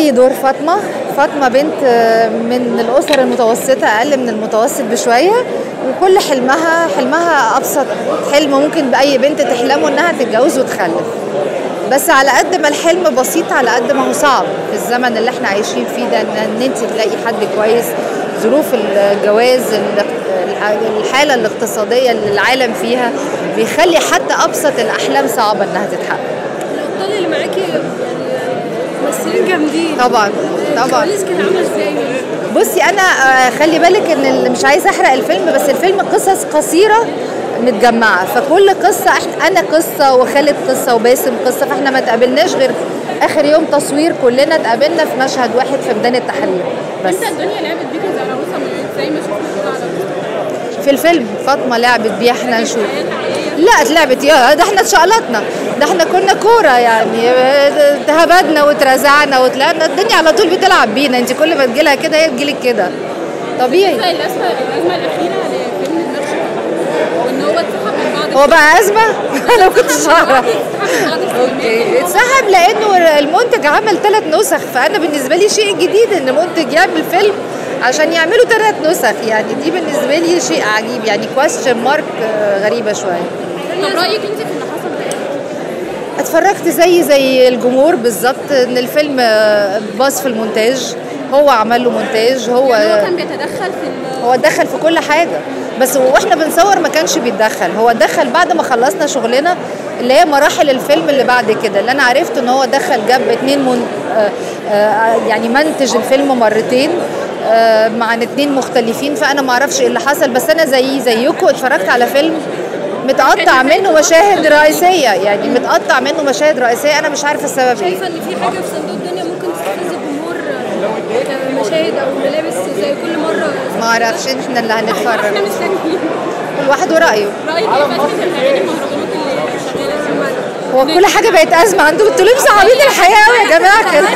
لي دور فاطمة فاطمة بنت من الأسر المتوسطة أقل من المتوسط بشوية وكل حلمها حلمها أبسط حلم ممكن بأي بنت تحلمه إنها تتجوز وتخلف بس على قد ما الحلم بسيط على قد ما هو صعب في الزمن اللي احنا عايشين فيه ده ان انت تلاقي حد كويس ظروف الجواز الحالة الاقتصادية اللي العالم فيها بيخلي حتى أبسط الأحلام صعبة إنها تتحقق الابطال اللي معاكي يعني ممثلين جامدين طبعا طبعا الكواليس كان عامل ازاي بصي انا آه، خلي بالك ان ال- مش عايزه احرق الفيلم بس الفيلم قصص قصيره متجمعه فكل قصه احنا انا قصه وخالد قصه وباسم قصه فاحنا ما تقابلناش غير اخر يوم تصوير كلنا اتقابلنا في مشهد واحد في ميدان التحرير بس انت الدنيا لعبت بيك زي العروسه من زي ما شفنا كده على في الفيلم فاطمه لعبت بيها احنا نشوف لا اتلعبت يا ده احنا اتشقلطنا ده احنا كنا كوره يعني اه، هبدنا واترزعنا وطلعنا الدنيا على طول بتلعب بينا انت كل ما تجيلها كده هي تجيلك كده طبيعي زي الازمه الازمه الاخيره لفيلم النقش وان هو اتسحب من بعض هو بقى ازمه انا ما كنتش اعرف اتسحب من بعض اوكي اتسحب لانه المنتج عمل ثلاث نسخ فانا بالنسبه لي شيء جديد ان منتج يعمل فيلم عشان يعملوا ثلاث نسخ يعني دي بالنسبه لي شيء عجيب يعني كويستشن مارك غريبه شويه طب رايك انت في اللي حصل ده ايه؟ اتفرجت زي زي الجمهور بالظبط ان الفيلم آه، باظ في المونتاج هو عمل له مونتاج هو يعني هو كان بيتدخل في ال- هو اتدخل في كل حاجه بس واحنا بنصور ما كانش بيتدخل هو اتدخل بعد ما خلصنا شغلنا اللي هي مراحل الفيلم اللي بعد كده اللي انا عرفت ان هو دخل جاب اتنين من آه، آه، يعني منتج الفيلم مرتين آه، مع اتنين مختلفين فانا ما اعرفش ايه اللي حصل بس انا زي زيكم اتفرجت على فيلم متقطع منه مشاهد رئيسيه يعني متقطع منه مشاهد رئيسيه انا مش عارفه السبب ايه شايفه ان في حاجه في صندوق الدنيا ممكن تستفز الجمهور كمشاهد او ملابس زي كل مره ما اعرفش احنا اللي هنتفرج احنا مستنيين كل واحد ورايه رايك ايه في ازمه الاغاني المهرجانات اللي شغاله دلوقتي؟ هو كل حاجه بقت ازمه عندكم انتوا ليه مصعبين الحياه قوي يا جماعه كده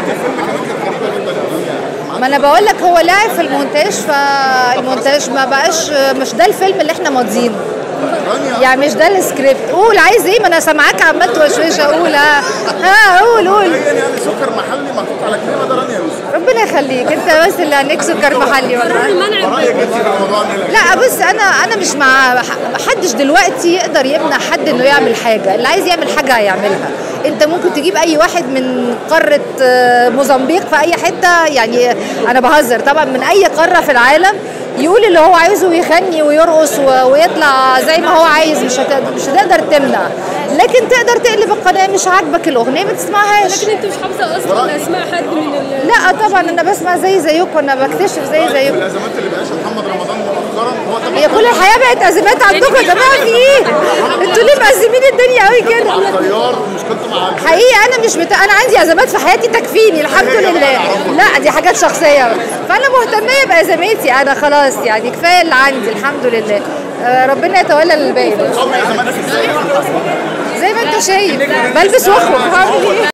ما انا بقول لك هو لعب في المونتاج فالمونتاج ما بقاش مش ده الفيلم اللي احنا ماضيينه يعني مش ده السكريبت قول عايز ايه ما انا سامعاك عمال توشوش اقول ها ها قول قول يعني سكر محلي محطوط على كريمه ده رانيا يوسف ربنا يخليك انت بس اللي عنيك سكر محلي قرار والله المنع رايك انت في الموضوع ده لا بص انا انا مش مع محدش دلوقتي يقدر يمنع حد انه يعمل حاجه اللي عايز يعمل حاجه هيعملها انت ممكن تجيب اي واحد من قاره آه، موزمبيق في اي حته يعني انا بهزر طبعا من اي قاره في العالم يقول اللي هو عايزه ويغني ويرقص و- ويطلع زي ما هو عايز مش هت- مش هتقدر تمنع لكن تقدر تقلب القناه مش عاجبك الاغنيه ما تسمعهاش لكن انت مش حافظه اصلا اسماء حد من ال... لا طبعا انا بسمع زي زيكم انا بكتشف زي زيكم الازمات اللي بيعيشها محمد رمضان مؤخرا هو طبعا هي كل الحياه بقت ازمات عندكم يا جماعه في ايه؟ انتوا ليه مأزمين الدنيا قوي كده؟ الطيار مشكلته مع حقيقي انا مش بتا... انا عندي ازمات في حياتي تكفيني الحمد لله لا دي حاجات شخصيه فانا مهتميه بازماتي انا خلاص يعني كفايه اللي عندي الحمد لله آه، ربنا يتولى الباقي قوم ازماتك ازاي زي ما انت شايف بلبس واخرج هعمل ايه